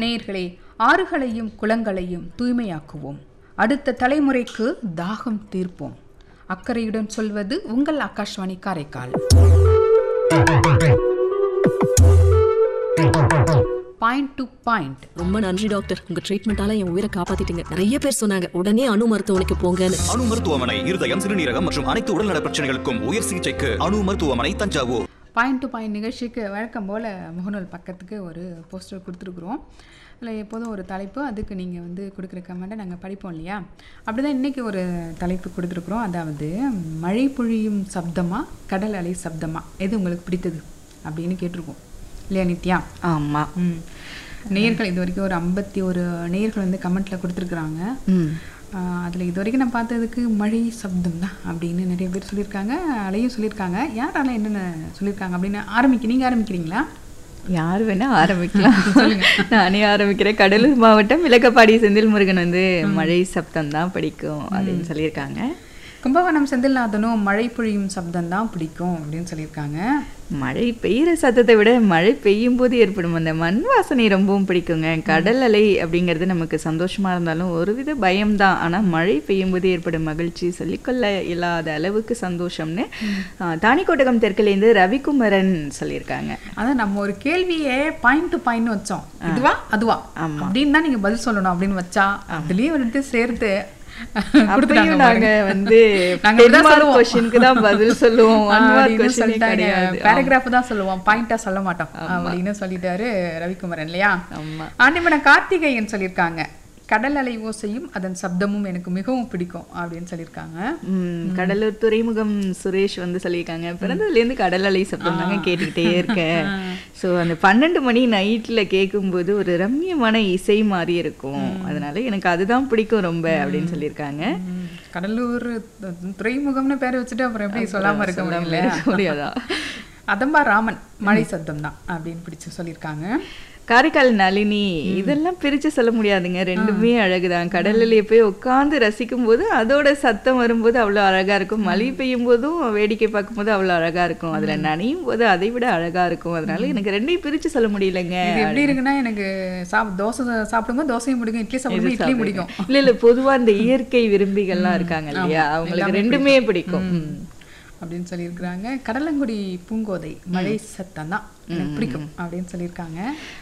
நேயர்களே ஆறுகளையும் குளங்களையும் தூய்மையாக்குவோம் அடுத்த தலைமுறைக்கு தாகம் தீர்ப்போம் அக்கறையுடன் சொல்வது உங்கள் Akashvani Karaikal point to point ரொம்ப நன்றி டாக்டர் உங்க ட்ரீட்மெண்டால என் உயிரை காப்பாத்திட்டீங்க நிறைய பேர் சொன்னாங்க உடனே அணு மருத்துவமனைக்கு போங்கன்னு அணு மருத்துவமனை இருதயம் சிறுநீரகம் மற்றும் அனைத்து உடல்நல பிரச்சனைகளுக்கும் உயர் சிகிச்சைக்கு அணு மருத்துவமனை தஞ்சாவூர் பாயிண்ட் டு பாயிண்ட் நிகழ்ச்சிக்கு வழக்கம் போல் முகநூல் பக்கத்துக்கு ஒரு போஸ்டர் கொடுத்துருக்குறோம் அதில் எப்போதும் ஒரு தலைப்பு அதுக்கு நீங்கள் வந்து கொடுக்குற கமெண்ட்டை நாங்கள் படிப்போம் இல்லையா அப்படி தான் இன்றைக்கி ஒரு தலைப்பு கொடுத்துருக்குறோம் அதாவது மழை பொழியும் சப்தமா கடல் அலை சப்தமா எது உங்களுக்கு பிடித்தது அப்படின்னு கேட்டிருக்கோம் இல்லையா நித்யா ஆமா ம் நேர்கள் இது வரைக்கும் ஒரு ஐம்பத்தி ஒரு நேர்கள் வந்து கமெண்ட்டில் கொடுத்துருக்குறாங்க ம் அதில் இது வரைக்கும் நான் பார்த்ததுக்கு மழை சப்தம் தான் அப்படின்னு நிறைய பேர் சொல்லியிருக்காங்க அலையும் சொல்லியிருக்காங்க யார் அலை என்னென்ன சொல்லியிருக்காங்க அப்படின்னு ஆரம்பிக்க நீங்கள் ஆரம்பிக்கிறீங்களா யார் வேணா ஆரம்பிக்கலாம் நானே ஆரம்பிக்கிறேன் கடலூர் மாவட்டம் விளக்கப்பாடி செந்தில் முருகன் வந்து மழை சப்தம் தான் பிடிக்கும் அப்படின்னு சொல்லியிருக்காங்க கும்பகோணம் செந்தில்நாதனும் மழை பொழியும் சப்தம் தான் பிடிக்கும் அப்படின்னு சொல்லியிருக்காங்க மழை பெய்யுற சத்தத்தை விட மழை பெய்யும் போது ஏற்படும் அந்த மண் வாசனை ரொம்பவும் பிடிக்குங்க கடல் அலை அப்படிங்கிறது நமக்கு சந்தோஷமா இருந்தாலும் ஒருவித பயம்தான் ஆனா மழை பெய்யும் போது ஏற்படும் மகிழ்ச்சி சொல்லிக்கொள்ள இல்லாத அளவுக்கு சந்தோஷம்னு ஆ, தாணிக்கோட்டகம் தெற்குலேருந்து ரவிக்குமரன் சொல்லியிருக்காங்க அதான் நம்ம ஒரு கேள்வியே பாயிண்ட் டு பாயிண்ட் வச்சோம் இதுவா அதுவா அப்படின்னு தான் நீங்க பதில் சொல்லணும் அப்படின்னு வச்சா அதுலயும் வந்துட்டு சேர்த்து அப்பயும் நாங்க வந்து நாங்க இப்படிதான் சொல்லுவோம். கொஸ்டினுக்கு தான் பதில் சொல்லுவோம் ஒன் மார்க் கொஸ்டினே கிடையாது பேராகிராஃப் தான் சொல்லுவோம் பாயிண்டா சொல்ல மாட்டோம் அப்படின்னு சொல்லிட்டாரு ரவிக்குமரன் இல்லையா ஆமா. ஆண்டிமன கார்த்திகேயன் சொல்லியிருக்காங்க கடல் அலை ஓசையும் அதன் சப்தமும் எனக்கு மிகவும் பிடிக்கும் அப்படின்னு சொல்லியிருக்காங்க ம், கடலூர் துறைமுகம் சுரேஷ் வந்து சொல்லியிருக்காங்க பிறந்ததுலேருந்து கடல் அலை சப்தம் தாங்க கேட்டுக்கிட்டே இருக்கேன் ஸோ அந்த பன்னெண்டு மணி நைட்டில் கேட்கும்போது ஒரு ரம்மியமான இசை மாதிரி இருக்கும் அதனால எனக்கு அதுதான் பிடிக்கும் ரொம்ப அப்படின்னு சொல்லியிருக்காங்க ம், கடலூர் து- துறைமுகம்னு பேர் வச்சுட்டு அப்புறம் எப்படி சொல்லாம இருக்க முடியல முடியாதா அதம்பா ராமன் மழை சப்தம் தான் அப்படின்னு பிடிச்சு சொல்லியிருக்காங்க காரைக்கால் நளினி இதெல்லாம் பிரிச்சு சொல்ல முடியாதுங்க ரெண்டுமே அழகுதான் கடலிலே போய் உட்காந்து ரசிக்கும் போது அதோட சத்தம் வரும்போது அவ்வளோ அழகா இருக்கும் மழை பெய்யும் போதும் வேடிக்கை பார்க்கும்போது அவ்வளோ அழகா இருக்கும் அதுல நனையும் போது அதை விட அழகா இருக்கும் அதனால எனக்கு ரெண்டையும் பிரிச்சு சொல்ல முடியலங்க இது எப்படி இருக்குன்னா எனக்கு சாப் தோசை சாப்பிடும்போது தோசையும் பிடிக்கும் இட்லி சாப்பிடும்போது இட்லியும் பிடிக்கும் இல்ல இல்ல பொதுவா இந்த இயற்கை விரும்பிகள்லாம் இருக்காங்க இல்லையா அவங்களுக்கு ரெண்டுமே பிடிக்கும் ம். அப்படின்னு சொல்லியிருக்கிறாங்க கடலங்குடி பூங்கோதை மழை சத்தம் தான் எனக்கு பிடிக்கும் அப்படின்னு சொல்லியிருக்காங்க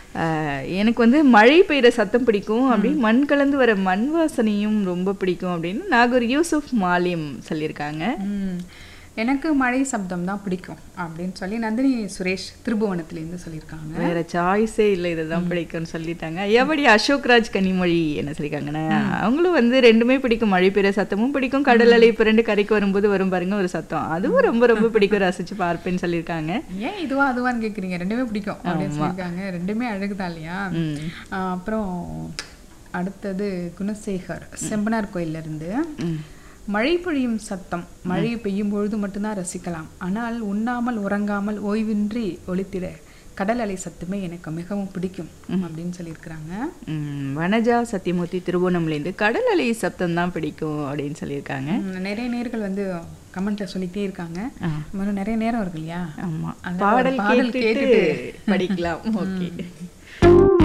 ஆஹ் எனக்கு வந்து மழை பெய்யுற சத்தம் பிடிக்கும் அப்படி மண் கலந்து வர மண் வாசனையும் ரொம்ப பிடிக்கும் அப்படின்னு நாகூர் யூசுப் மாலிம் சொல்லியிருக்காங்க ம், எனக்கு மழை சப்தம் தான் பிடிக்கும் அப்படின்னு சொல்லி நந்தினி சுரேஷ் திருபுவனத்துலேருந்து சொல்லியிருக்காங்க வேற சாய்ஸே இல்லை இதுதான் பிடிக்கும்னு சொல்லிட்டாங்க ஐயாபடி அசோக்ராஜ் கனிமொழி என்ன சொல்லியிருக்காங்கன்னா அவங்களும் வந்து ரெண்டுமே பிடிக்கும் மழை பெய்யுற சத்தமும் பிடிக்கும் கடல் அலை புரண்டு கரைக்கு வரும்போது வரும் பாருங்க ஒரு சத்தம் அதுவும் ரொம்ப ரொம்ப பிடிக்கும் ரசிச்சு பார்ப்பேன்னு சொல்லியிருக்காங்க ஏன் இதுவா அதுவான்னு கேட்குறீங்க ரெண்டுமே பிடிக்கும் அப்படின்னு சொல்லியிருக்காங்க ரெண்டுமே அழகுதான் இல்லையா ம். ஆ, அப்புறம் அடுத்தது குணசேகர் செம்பனார் கோயில்ல இருந்து மழை பொழியும் சத்தம் மழை பெய்யும் பொழுது மட்டும்தான் ரசிக்கலாம் ஆனால் உண்ணாமல் உறங்காமல் ஓய்வின்றி ஒலித்திட கடல் அலை சத்தமே எனக்கு மிகவும் பிடிக்கும் அப்படின்னு சொல்லியிருக்கிறாங்க ம், வனஜா சத்தியமூர்த்தி திருவோணம்லேருந்து கடல் அலை சப்தம் தான் பிடிக்கும் அப்படின்னு சொல்லியிருக்காங்க ம், நிறைய நேர்கள் வந்து கமெண்ட்ல சொல்லிட்டே இருக்காங்க இன்னும் நிறைய நேரம் இருக்கு இல்லையா ஆமா அதனால ஒரு பாடல் பாடல் கேட்டுட்டு கேட்டுட்டு படிக்கலாம் ஓகே